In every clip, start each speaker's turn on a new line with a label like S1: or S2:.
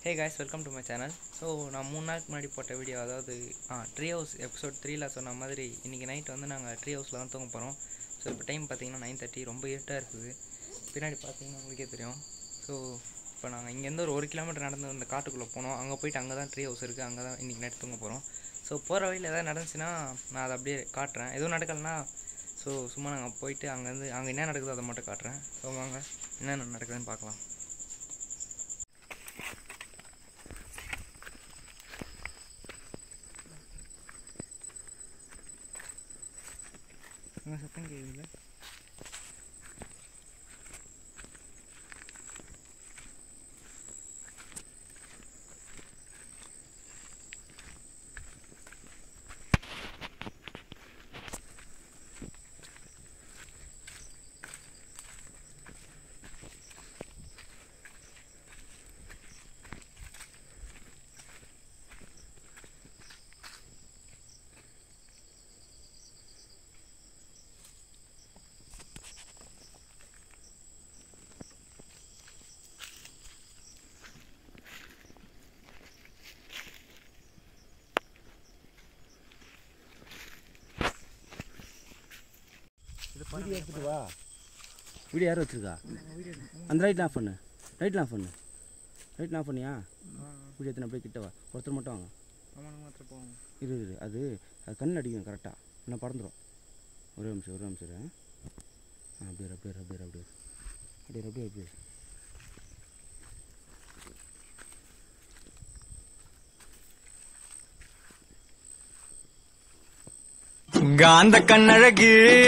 S1: Hey guys welcome to my channel so நான் மூணு நாளுக்கு முன்னாடி போட்ட வீடியோ அதாவது ஆ ட்ரீ ஹவுஸ் எபிசோட் த்ரீல சொன்ன மாதிரி இன்றைக்கி நைட் வந்து நாங்கள் ட்ரீ ஹவுஸில் தான் தூங்க போகிறோம் ஸோ இப்போ டைம் பார்த்தீங்கன்னா நைன் தேர்ட்டி ரொம்ப இருட்டாக இருக்குது பின்னாடி பார்த்தீங்கன்னா உங்களுக்கே தெரியும் ஸோ இப்போ நாங்கள் இங்கேருந்து ஒரு ஒரு கிலோமீட்டர் நடந்து இந்த காட்டுக்குள்ளே போனோம் அங்கே போயிட்டு அங்கே தான் ட்ரீ ஹவுஸ் இருக்குது அங்கே தான் இன்றைக்கி நைட் தூங்க போகிறோம் ஸோ போகிற வழியில் எதாவது நடந்துச்சுன்னா நான் அதை அப்படியே காட்டுறேன் எதுவும் நடக்கலைன்னா ஸோ சும்மா நாங்கள் போயிட்டு அங்கேருந்து அங்கே என்ன நடக்குதோ அதை மட்டும் காட்டுறேன் ஸோ வாங்க என்னென்ன நடக்குதுன்னு பார்க்கலாம் என்ன சத்தம் கேட்குதுல்ல
S2: வீடியோ எடுத்துட்டு வா வீடியோ யார் வச்சிருக்கா அந்த லைட் ஆஃப் பண்ணு லைட் ஆஃப் பண்ணு லைட் ஆஃப் பண்ணியா வீடியோ எத்தனை அப்படியே கிட்ட வா ஒருத்தர் மட்டும் வாங்க
S1: ஆமாம் மாத்திரம் போவோம்
S2: இரு இரு அது அது கண் அடிக்கும் கரெக்டாக இன்னும் பறந்துடும் ஒரே நிமிஷம் ஒரே நிமிஷம் இரு. ஆ அப்படியே இரு, அப்படியே இரு, அப்படியே இரு, அப்படியே இரு. அப்படியே இரு, அப்படியே அப்படியே இரு.
S3: காந்த கண்ணழகு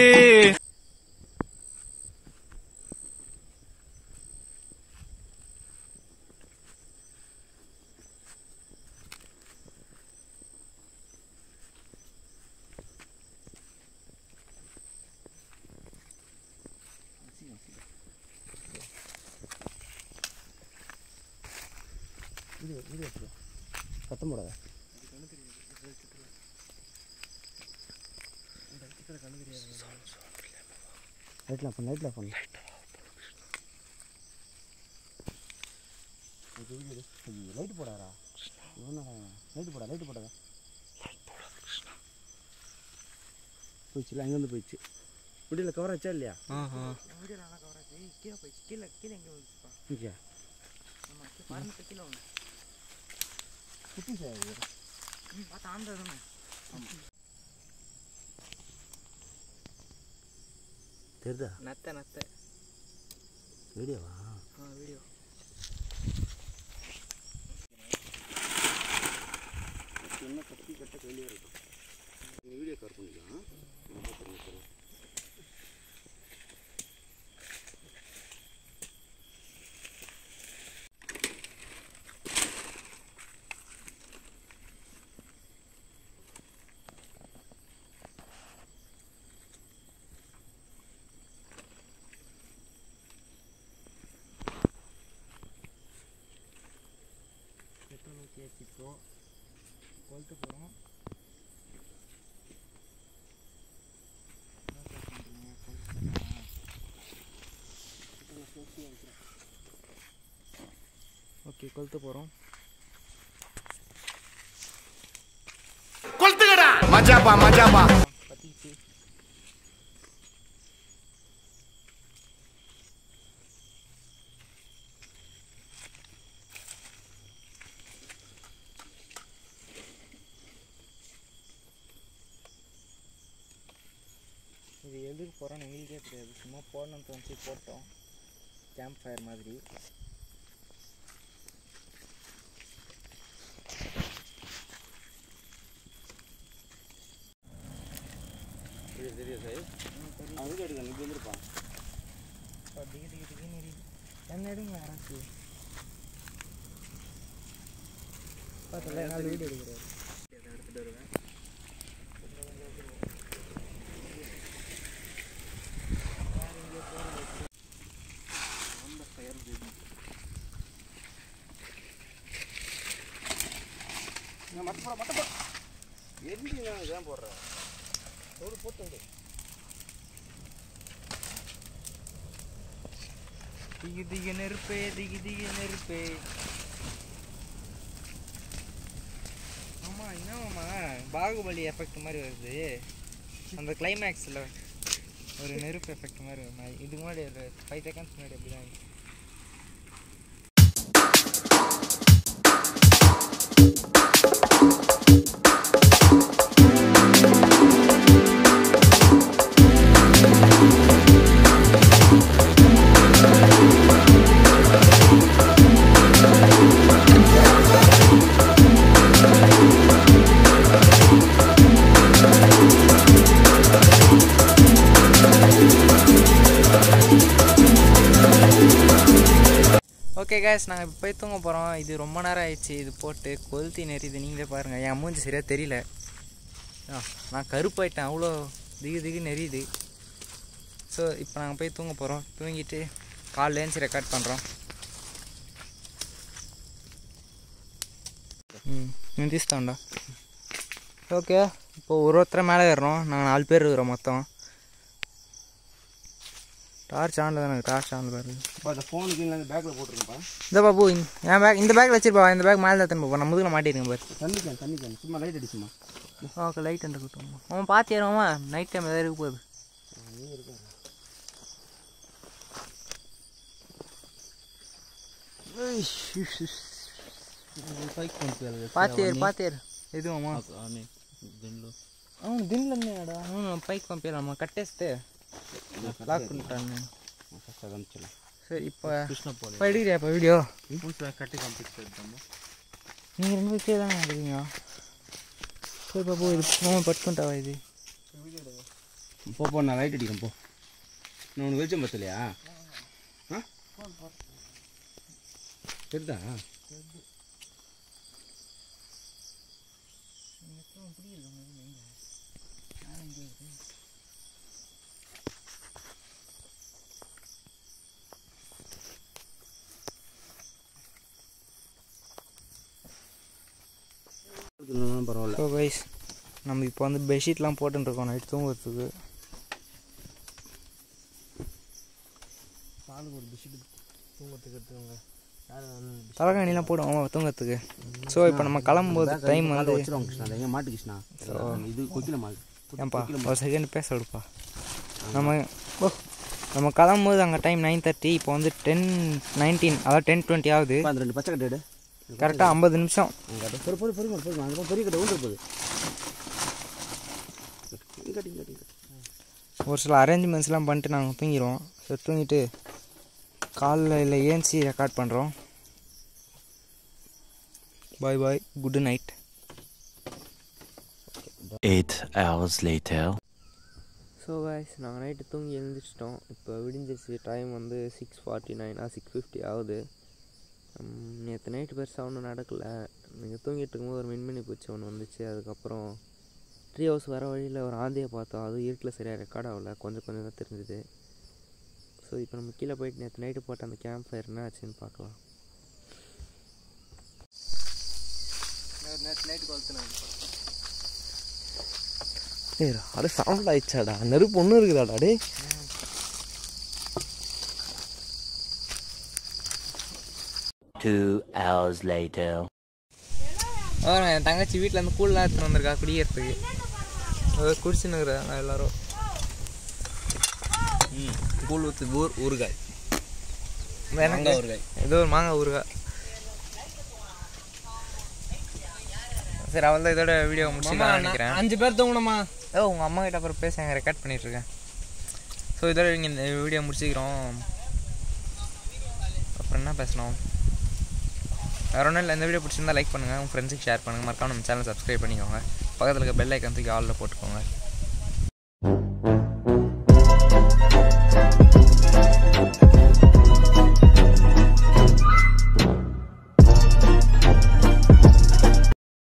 S2: வீடியோ வீடியோ எடுத்துட்டு வா. சத்தம் போடாத லைட்லாம் பண்ணு லைட்லாம் பண்ணு லைட் போடாதா லைட் போடா லைட் போடாத போயிடுச்சுல அங்கேருந்து போயிடுச்சு முடியல கவர் ஆச்சா இல்லையா
S1: ஆஹா வீடியோ நல்லா கவர் ஆச்சு கீழே போயிடுச்சு கீழே கீழே எங்கே வந்துச்சுப்பா
S2: ஓகே
S1: ஆமாம் மரத்து கீழே வந்து
S2: குட்டி சார்
S1: ம் பார்த்தா ஆந்தா தானே
S2: தெரியுதா
S1: நத்த நத்த
S2: வீடியோவா
S1: ஆ வீடியோ
S2: என்ன கட்டி கட்ட கையிலே இருக்கும் வீடியோ கவர் பண்ணிக்கலாம் நான் பார்த்துருங்க சார்
S1: பெட்ரோல் ஊற்றி வச்சுப்போம் கொளுத்து போகிறோம் ஓகே கொளுத்து போகிறோம்
S3: மஜாபா மஜாபா
S1: பற்றிச்சு இது எதுக்கு போகிறோன்னு எங்களுக்கே தெரியாது சும்மா போடணும்னு தோணுச்சு போட்டோம் கேம்ப் ஃபயர் மாதிரி
S2: தெரியும் தெரியும் சார் அவன் வீடியோ எடுக்க இப்படி வந்துருப்பான்
S1: இப்போ திகி திகி திகின்னு எரியுது என்ன எடுங்க யாராச்சும் பார்த்தல நாலு வீடியோ எடுக்கிறாரு எடுத்துகிட்டு வருவேன்
S2: மட்ட போட மட்ட போட எரிஞ்சு இதான் போடுறேன்
S1: ரோடு போட்டு விடு திகி திகி நெருப்பே திகி திகி நெருப்பே என்னமாம்மா பாகுபலி எஃபெக்ட் மாதிரி வருது அந்த கிளைமேக்ஸில் ஒரு நெருப்பு எஃபெக்ட் மாதிரி ஒரு மாதிரி இதுக்கு முன்னாடி ஒரு ஃபைவ் செகண்ட்ஸ் முன்னாடி அப்படி தான் ஓகே கேஸ் நாங்கள் இப்போ போய் தூங்க போகிறோம் இது ரொம்ப நேரம் ஆயிடுச்சு இது போட்டு கொளுத்தி நெறிது நீங்களே பாருங்கள் என் மூஞ்சி சரியாக தெரியல ஆ நான் கருப்பாயிட்டேன் அவ்வளோ திகு திகு நெறியுது ஸோ இப்போ நாங்கள் போய் தூங்க போகிறோம் தூங்கிட்டு காலைல ஏஞ்சி ரெக்கார்ட் பண்ணுறோம் ம் நிதிஸ்தான்டா ஓகே இப்போ ஒரு ஒருத்தர் மேலே ஏறுறோம் நாங்கள் நாலு பேர் இருக்கிறோம் மொத்தம் டார்ச் ஆனில் தானே டார்ச் ஆனில் பாரு
S2: இப்போ அந்த ஃபோனுக்கு இந்த பேக்கில் போட்டுருங்கப்பா
S1: இந்த பாபு இந்த- என் பேக் இந்த பேக் வச்சிருப்பா இந்த பேக் மேலே தான் பாப்பா நம்ம முதுகில் மாட்டிருங்க பாரு
S2: தண்ணி கேன் தண்ணி கேன் சும்மா லைட் அடிச்சுமா
S1: ஓகே லைட் அண்ட் கூட்டம் அவன் பார்த்து ஏறுவான் நைட் டைம் எதாவது இருக்க போகுது பார்த்து ஏறு பார்த்து ஏறு ఎదువమ్మా అవును దీనిలో ఉన్నాడా అవును పైకి పంపించాలమ్మా కట్టేస్తే లాక్కుంటాను నేను సరే இப்போ இப்போ எடுக்கிறியாப்பா வீடியோ
S2: கட்டி పంపిస్తాము
S1: நீங்கள் ரெண்டு பேர் தானே எடுக்கிறீங்க சரி பாபு இது மாமா பட்டுకుంటావా ఇది
S2: போ போ நான் லைட் அடிக்கிறேன் போ நான் உனக்கு வெளிச்சம் பத்தலையா ஆ தெரிதா பரவாயில்ல
S1: ஸோ கைஸ் நம்ம இப்போ வந்து பெட்ஷீட்லாம் போட்டுருக்கோம் நைட் தூங்குறதுக்கு
S2: காலுக்கு ஒரு பிஸ்கட் தூங்கத்துக்கு எடுத்துக்கோங்க
S1: தலைகாணிலாம் போடுவோம் தூங்குறதுக்கு ஸோ இப்போ நம்ம கிளம்பும்போது டைம் வந்து
S2: வச்சிருவாங்க கிருஷ்ணா அதை எங்கே மாட்டு கிருஷ்ணா இது கொக்கில மாடு
S1: ஏன்பா ஒரு செகண்ட் பேச விடுப்பா நம்ம ஓ நம்ம கிளம்பும்போது அங்கே டைம் நைன் தேர்ட்டி இப்போ வந்து டென் நைன்டீன் அதாவது டென் டுவெண்ட்டி ஆகுது
S2: இப்போ அந்த ரெண்டு பச்சை கட்டு எடு
S1: கரெக்டாக ஐம்பது நிமிஷம்
S2: அங்கே பொறு பொறு பொறுங்க பொறுங்க அங்கே பெரிய கட்டை ஊன்ற போகுது இங்கே இங்கே இங்கே
S1: ஒரு சில அரேஞ்ச்மெண்ட்ஸ்லாம் பண்ணிட்டு நாங்கள் தூங்கிடுவோம் ஸோ தூங்கிட்டு காலைல இல்லை ஏன்சி ரெக்கார்ட் பண்ணுறோம் bye bye good night
S4: Eight hours later.
S1: So guys நாங்கள் நைட்டு தூங்கி எழுந்திரிச்சிட்டோம் இப்போ விடிஞ்சிருச்சு டைம் வந்து six forty nine six fifty ஆகுது நேற்று நைட்டு பெருசாக ஒன்றும் நடக்கலை நீங்கள் தூங்கிட்டு இருக்கும்போது ஒரு மின்மினி பூச்சி ஒன்று வந்துச்சு அதுக்கப்புறம் ட்ரீ ஹவுஸ் வர வழியில் ஒரு ஆந்தையை பார்த்தோம் அது இருட்டில் சரியாக ரெக்கார்ட் ஆகல கொஞ்சம் கொஞ்சம் தான் தெரிஞ்சுது ஸோ இப்போ நம்ம கீழே போயிட்டு நேற்று நைட்டு போட்ட அந்த கேம்ப் ஃபயர் என்ன ஆச்சுன்னு பார்க்கலாம் நேற்று நைட்டு கொளுத்துனது
S5: ஏய் அது சவுண்ட் ஆயிடுச்சாடா நெருப்பு ஒன்றும் இருக்குதாடா டே
S4: Two hours later.
S1: அதான் என் தங்கச்சி வீட்டில் இருந்து கூழ்லாம் எடுத்துன்னு வந்திருக்கா குடிக்கிறதுக்கு அதாவது குடிச்சுன்னு இருக்கிறாங்க எல்லாரும்
S5: கூழ் ஊற்று ஊர் ஊறுகாய்
S1: எனக்கு
S5: ஊறுகாய்
S1: ஏதோ ஒரு மாங்காய் ஊறுகாய் சரி அவள் தான் இதோட வீடியோ முடிச்சுக்கலாம் நினைக்கிறேன்
S5: அஞ்சு பேர் தூங்கணுமா
S1: ஓ உங்கள் அம்மா கிட்ட அப்புறம் பேச ரெக்கார்ட் பண்ணிட்டு இருக்கேன் ஸோ இதோட இங்கே இந்த வீடியோ முடிச்சுக்கிறோம் அப்புறம் என்ன பேசணும் வேறு ஒன்றும் இல்லை இந்த வீடியோ பிடிச்சிருந்தா லைக் பண்ணுங்கள் உங்கள் ஃப்ரெண்ட்ஸுக்கு ஷேர் பண்ணுங்கள் மறக்காம நம்ம சேனல் சப்ஸ்கிரைப் பண்ணிக்கோங்க பக்கத்தில் இருக்க பெல் ஐக்கன் தூக்கி ஆலில் போட்டுக்கோங்க